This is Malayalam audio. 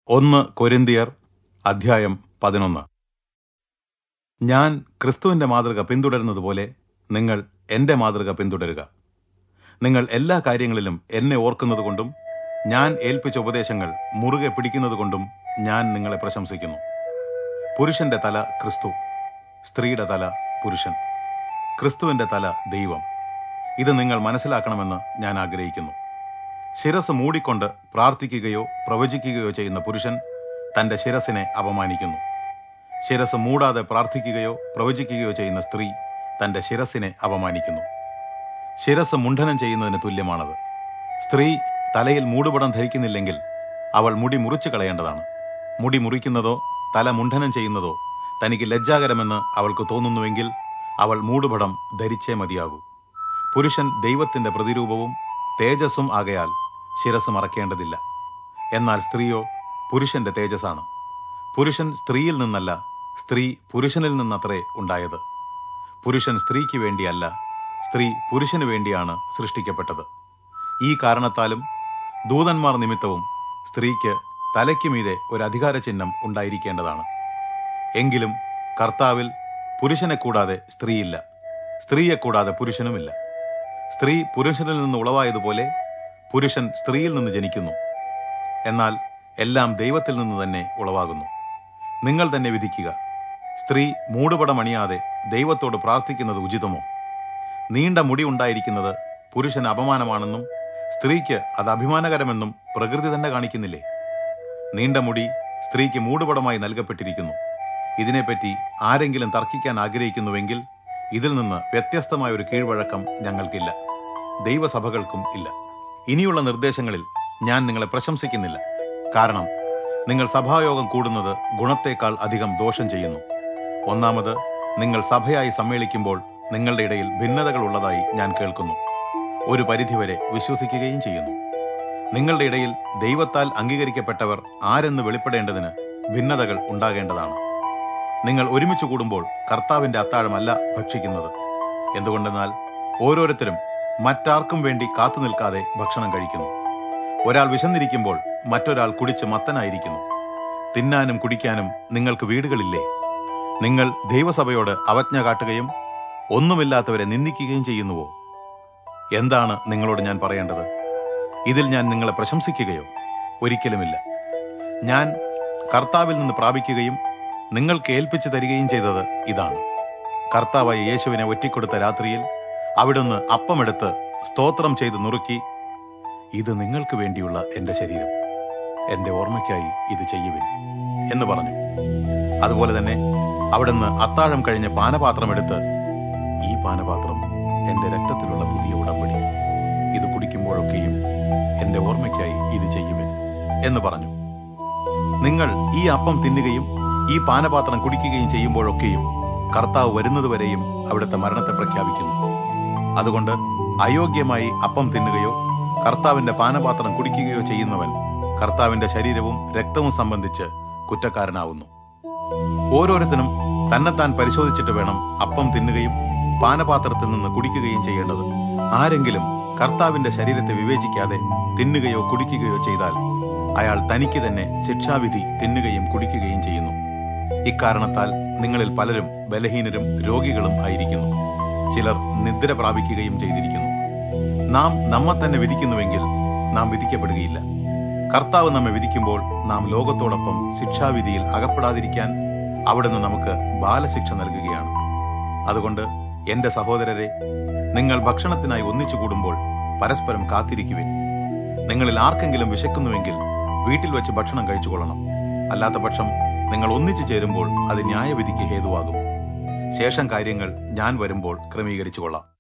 ഒന്ന് കൊരിന്തിയർ അധ്യായം പതിനൊന്ന് ഞാൻ ക്രിസ്തുവിന്റെ മാതൃക പിന്തുടരുന്നതുപോലെ നിങ്ങൾ എന്റെ മാതൃക പിന്തുടരുക നിങ്ങൾ എല്ലാ കാര്യങ്ങളിലും എന്നെ ഓർക്കുന്നതുകൊണ്ടും ഞാൻ ഏൽപ്പിച്ച ഉപദേശങ്ങൾ മുറുകെ പിടിക്കുന്നതുകൊണ്ടും ഞാൻ നിങ്ങളെ പ്രശംസിക്കുന്നു പുരുഷന്റെ തല ക്രിസ്തു സ്ത്രീയുടെ തല പുരുഷൻ ക്രിസ്തുവിന്റെ തല ദൈവം ഇത് നിങ്ങൾ മനസ്സിലാക്കണമെന്ന് ഞാൻ ആഗ്രഹിക്കുന്നു ശിരസ് മൂടിക്കൊണ്ട് പ്രാർത്ഥിക്കുകയോ പ്രവചിക്കുകയോ ചെയ്യുന്ന പുരുഷൻ തന്റെ ശിരസിനെ അപമാനിക്കുന്നു ശിരസ് മൂടാതെ പ്രാർത്ഥിക്കുകയോ പ്രവചിക്കുകയോ ചെയ്യുന്ന സ്ത്രീ തന്റെ ശിരസിനെ അപമാനിക്കുന്നു ശിരസ് മുണ്ഡനം ചെയ്യുന്നതിന് തുല്യമാണത് സ്ത്രീ തലയിൽ മൂടുപടം ധരിക്കുന്നില്ലെങ്കിൽ അവൾ മുടി മുറിച്ചു കളയേണ്ടതാണ് മുടി മുറിക്കുന്നതോ തല മുണ്ഡനം ചെയ്യുന്നതോ തനിക്ക് ലജ്ജാകരമെന്ന് അവൾക്ക് തോന്നുന്നുവെങ്കിൽ അവൾ മൂടുപടം ധരിച്ചേ മതിയാകൂ പുരുഷൻ ദൈവത്തിന്റെ പ്രതിരൂപവും തേജസ്സും ആകയാൽ ശിരസ് മറക്കേണ്ടതില്ല എന്നാൽ സ്ത്രീയോ പുരുഷന്റെ തേജസ്സാണ് പുരുഷൻ സ്ത്രീയിൽ നിന്നല്ല സ്ത്രീ പുരുഷനിൽ നിന്നത്രേ ഉണ്ടായത് പുരുഷൻ സ്ത്രീക്ക് വേണ്ടിയല്ല സ്ത്രീ പുരുഷന് വേണ്ടിയാണ് സൃഷ്ടിക്കപ്പെട്ടത് ഈ കാരണത്താലും ദൂതന്മാർ നിമിത്തവും സ്ത്രീക്ക് തലയ്ക്ക് മീതെ ഒരു അധികാര ചിഹ്നം ഉണ്ടായിരിക്കേണ്ടതാണ് എങ്കിലും കർത്താവിൽ പുരുഷനെ കൂടാതെ സ്ത്രീയില്ല സ്ത്രീയെ കൂടാതെ പുരുഷനുമില്ല സ്ത്രീ പുരുഷനിൽ നിന്ന് ഉളവായതുപോലെ പുരുഷൻ സ്ത്രീയിൽ നിന്ന് ജനിക്കുന്നു എന്നാൽ എല്ലാം ദൈവത്തിൽ നിന്ന് തന്നെ ഉളവാകുന്നു നിങ്ങൾ തന്നെ വിധിക്കുക സ്ത്രീ മൂടുപടമണിയാതെ ദൈവത്തോട് പ്രാർത്ഥിക്കുന്നത് ഉചിതമോ നീണ്ട മുടി ഉണ്ടായിരിക്കുന്നത് പുരുഷന് അപമാനമാണെന്നും സ്ത്രീക്ക് അത് അഭിമാനകരമെന്നും പ്രകൃതി തന്നെ കാണിക്കുന്നില്ലേ നീണ്ട മുടി സ്ത്രീക്ക് മൂടുപടമായി നൽകപ്പെട്ടിരിക്കുന്നു ഇതിനെപ്പറ്റി ആരെങ്കിലും തർക്കിക്കാൻ ആഗ്രഹിക്കുന്നുവെങ്കിൽ ഇതിൽ നിന്ന് വ്യത്യസ്തമായ ഒരു കീഴ്വഴക്കം ഞങ്ങൾക്കില്ല ദൈവസഭകൾക്കും ഇല്ല ഇനിയുള്ള നിർദ്ദേശങ്ങളിൽ ഞാൻ നിങ്ങളെ പ്രശംസിക്കുന്നില്ല കാരണം നിങ്ങൾ സഭായോഗം കൂടുന്നത് ഗുണത്തേക്കാൾ അധികം ദോഷം ചെയ്യുന്നു ഒന്നാമത് നിങ്ങൾ സഭയായി സമ്മേളിക്കുമ്പോൾ നിങ്ങളുടെ ഇടയിൽ ഭിന്നതകൾ ഉള്ളതായി ഞാൻ കേൾക്കുന്നു ഒരു പരിധിവരെ വിശ്വസിക്കുകയും ചെയ്യുന്നു നിങ്ങളുടെ ഇടയിൽ ദൈവത്താൽ അംഗീകരിക്കപ്പെട്ടവർ ആരെന്ന് വെളിപ്പെടേണ്ടതിന് ഭിന്നതകൾ ഉണ്ടാകേണ്ടതാണ് നിങ്ങൾ ഒരുമിച്ച് കൂടുമ്പോൾ കർത്താവിന്റെ അത്താഴമല്ല ഭക്ഷിക്കുന്നത് എന്തുകൊണ്ടെന്നാൽ ഓരോരുത്തരും മറ്റാർക്കും വേണ്ടി കാത്തു നിൽക്കാതെ ഭക്ഷണം കഴിക്കുന്നു ഒരാൾ വിശന്നിരിക്കുമ്പോൾ മറ്റൊരാൾ കുടിച്ച് മത്തനായിരിക്കുന്നു തിന്നാനും കുടിക്കാനും നിങ്ങൾക്ക് വീടുകളില്ലേ നിങ്ങൾ ദൈവസഭയോട് അവജ്ഞ കാട്ടുകയും ഒന്നുമില്ലാത്തവരെ നിന്ദിക്കുകയും ചെയ്യുന്നുവോ എന്താണ് നിങ്ങളോട് ഞാൻ പറയേണ്ടത് ഇതിൽ ഞാൻ നിങ്ങളെ പ്രശംസിക്കുകയോ ഒരിക്കലുമില്ല ഞാൻ കർത്താവിൽ നിന്ന് പ്രാപിക്കുകയും നിങ്ങൾക്ക് ഏൽപ്പിച്ചു തരികയും ചെയ്തത് ഇതാണ് കർത്താവായ യേശുവിനെ ഒറ്റിക്കൊടുത്ത രാത്രിയിൽ അവിടുന്ന് അപ്പമെടുത്ത് സ്തോത്രം ചെയ്ത് നുറുക്കി ഇത് നിങ്ങൾക്ക് വേണ്ടിയുള്ള എന്റെ ശരീരം എന്റെ ഓർമ്മയ്ക്കായി ഇത് ചെയ്യുവിൻ എന്ന് പറഞ്ഞു അതുപോലെ തന്നെ അവിടുന്ന് അത്താഴം കഴിഞ്ഞ് പാനപാത്രം എടുത്ത് ഈ പാനപാത്രം എന്റെ രക്തത്തിലുള്ള പുതിയ ഉടമ്പടി ഇത് കുടിക്കുമ്പോഴൊക്കെയും എന്റെ ഓർമ്മയ്ക്കായി ഇത് ചെയ്യുവിൻ എന്ന് പറഞ്ഞു നിങ്ങൾ ഈ അപ്പം തിന്നുകയും ഈ പാനപാത്രം കുടിക്കുകയും ചെയ്യുമ്പോഴൊക്കെയും കർത്താവ് വരുന്നതുവരെയും അവിടുത്തെ മരണത്തെ പ്രഖ്യാപിക്കുന്നു അതുകൊണ്ട് അയോഗ്യമായി അപ്പം തിന്നുകയോ കർത്താവിന്റെ പാനപാത്രം കുടിക്കുകയോ ചെയ്യുന്നവൻ കർത്താവിന്റെ ശരീരവും രക്തവും സംബന്ധിച്ച് കുറ്റക്കാരനാവുന്നു ഓരോരുത്തരും തന്നെത്താൻ പരിശോധിച്ചിട്ട് വേണം അപ്പം തിന്നുകയും പാനപാത്രത്തിൽ നിന്ന് കുടിക്കുകയും ചെയ്യേണ്ടത് ആരെങ്കിലും കർത്താവിന്റെ ശരീരത്തെ വിവേചിക്കാതെ തിന്നുകയോ കുടിക്കുകയോ ചെയ്താൽ അയാൾ തനിക്ക് തന്നെ ശിക്ഷാവിധി തിന്നുകയും കുടിക്കുകയും ചെയ്യുന്നു ഇക്കാരണത്താൽ നിങ്ങളിൽ പലരും ബലഹീനരും രോഗികളും ആയിരിക്കുന്നു ചിലർ നിദ്ര പ്രാപിക്കുകയും ചെയ്തിരിക്കുന്നു നാം നമ്മെ തന്നെ വിധിക്കുന്നുവെങ്കിൽ നാം വിധിക്കപ്പെടുകയില്ല കർത്താവ് നമ്മെ വിധിക്കുമ്പോൾ നാം ലോകത്തോടൊപ്പം ശിക്ഷാവിധിയിൽ അകപ്പെടാതിരിക്കാൻ അവിടുന്ന് നമുക്ക് ബാലശിക്ഷ നൽകുകയാണ് അതുകൊണ്ട് എന്റെ സഹോദരരെ നിങ്ങൾ ഭക്ഷണത്തിനായി ഒന്നിച്ചു കൂടുമ്പോൾ പരസ്പരം കാത്തിരിക്കുവിൻ നിങ്ങളിൽ ആർക്കെങ്കിലും വിശക്കുന്നുവെങ്കിൽ വീട്ടിൽ വെച്ച് ഭക്ഷണം കഴിച്ചുകൊള്ളണം അല്ലാത്ത പക്ഷം നിങ്ങൾ ഒന്നിച്ചു ചേരുമ്പോൾ അത് ന്യായവിധിക്ക് ഹേതുവാകും ശേഷം കാര്യങ്ങൾ ഞാൻ വരുമ്പോൾ ക്രമീകരിച്ചുകൊള്ളാം